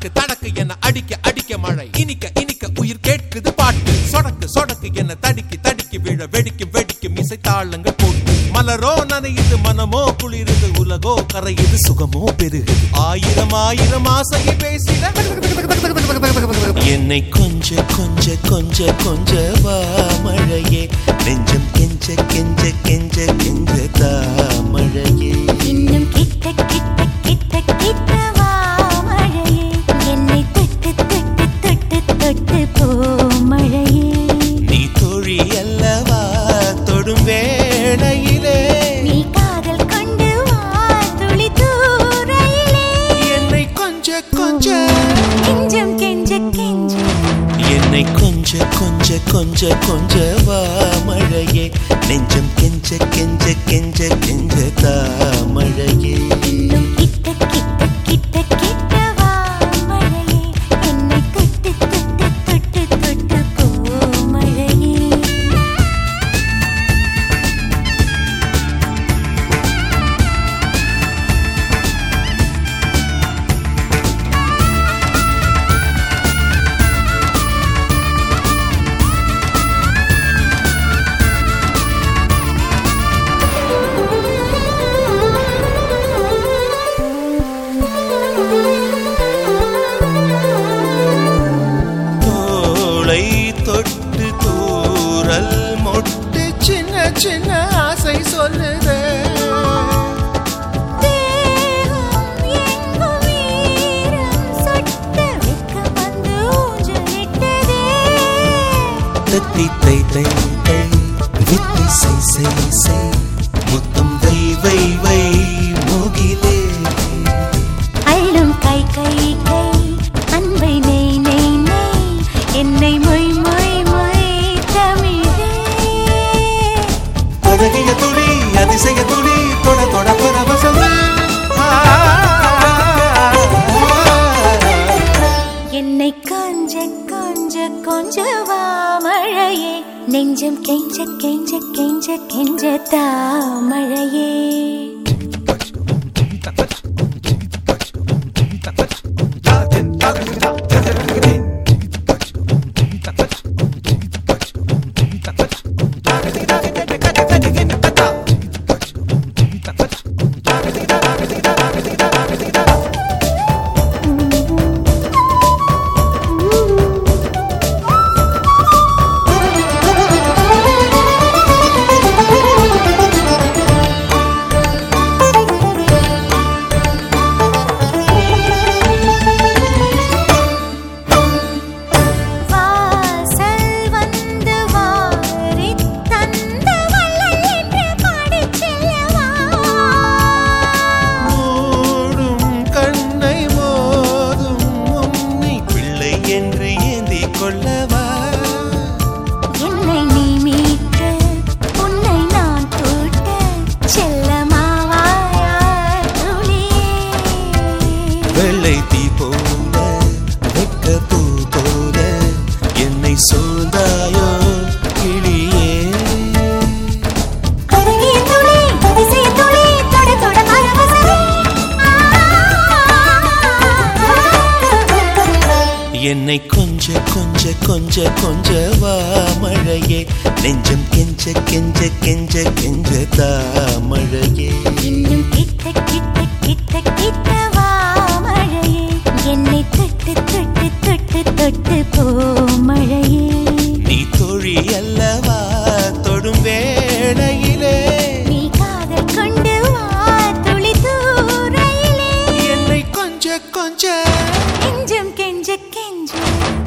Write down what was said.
தடக்கு தடக்கு என்ன அடிக்க அடிக்க மழை இனிக்க இனிக்க உயிர் கேட்குது பாட்டு சொடக்கு சொடக்கு என்ன தடிக்கி தடிக்கி விழ வெடிக்கும் வெடிக்கும் இசை தாளங்கள் போட்டு மலரோ நனையுது மனமோ குளிருது உலகோ கரையுது சுகமோ பெருகுது ஆயிரம் ஆயிரம் ஆசையை பேசிட என்னை கொஞ்ச கொஞ்ச கொஞ்ச கொஞ்ச வா மழையே நெஞ்சம் கெஞ்ச கெஞ்ச கெஞ்ச கெஞ்ச தா மழையே இன்னும் கிட்ட கிட்ட கிட்ட கிட்ட வா மழையே என்னை தொட்டு தொட்டு தொட்டு தொட்டு போ மழையே நீ தோழி அல்லவா தொடும் வேளையிலே நீ காதல் கொண்டு வா துளி தூரையிலே என்னை கொஞ்ச கொஞ்ச கெஞ்சம் கெஞ்ச கெஞ்ச என்னை கொஞ்ச கொஞ்ச கொஞ்ச கொஞ்ச வா மழையே நெஞ்சம் கெஞ்ச கெஞ்ச கெஞ்ச கெஞ்ச தா மழையே இன்னும் கிட்ட கிட்ட கிட்ட கிட்ட வா மழையே என்னை தொட்டு தொட்டு தொட்டு தொட்டு போ மழையே தோளை தொட்டு தூரல் மொட்டு சின்ன சின்ன ஆசை சொல்லுதே தேகம் எங்கும் ஈரம் சொட்ட வெட்கம் வந்து ஊஞ்சலிட்டதே. தத்தி தை தை தை வித்தை சை சை சை முத்தம் வை வை வை மூகிலே அள்ளும் கை கை கை அன்பை நெய் நெய் நெய் என்னை மொய் மொய் மொய் தமிழே அழகிய துளி அதிசய துளி தொட தொட பரவசமே ஆ. என்னை கொஞ்ச கொஞ்ச கொஞ்ச வா மழையே நெஞ்சம் கெஞ்ச கெஞ்ச கெஞ்ச கெஞ்ச தா மழையே வாசல் வந்து வாரித் தந்த வள்ளல் என்று பாடிச் செல்லவா மூடும் கண்ணை மோதும் உன்னை பிள்ளை என்று ஏந்தி கொள்ளவா என்னை நீ மீட்க உன்னை நான் கூட்ட செல்லமாவாயா துளியே வெள்ளை தீ போல வெக்க பூ போல என்னை சூழ்ந்தாயோ கிளியே அழகிய துளி அதிசய துளி தொட தொட பரவசமே என்னை கொஞ்ச கொஞ்ச கொஞ்ச கொஞ்ச வா மழையே நெஞ்சம் கெஞ்ச கெஞ்ச கெஞ்ச கெஞ்ச தா மழையே இன்னும் கிட்ட கிட்ட கிட்ட கிட்ட வா மழையே என்னை தொட்டு தொட்டு தொட்டு தொட்டு போ மழையே நீ தோழி அல்லவா தொடும் வேளையிலே நீ காதல் கொண்டு வா துளி தூரையிலே என்னை கொஞ்ச கொஞ்ச கெஞ்சம் கெஞ்ச கெஞ்ச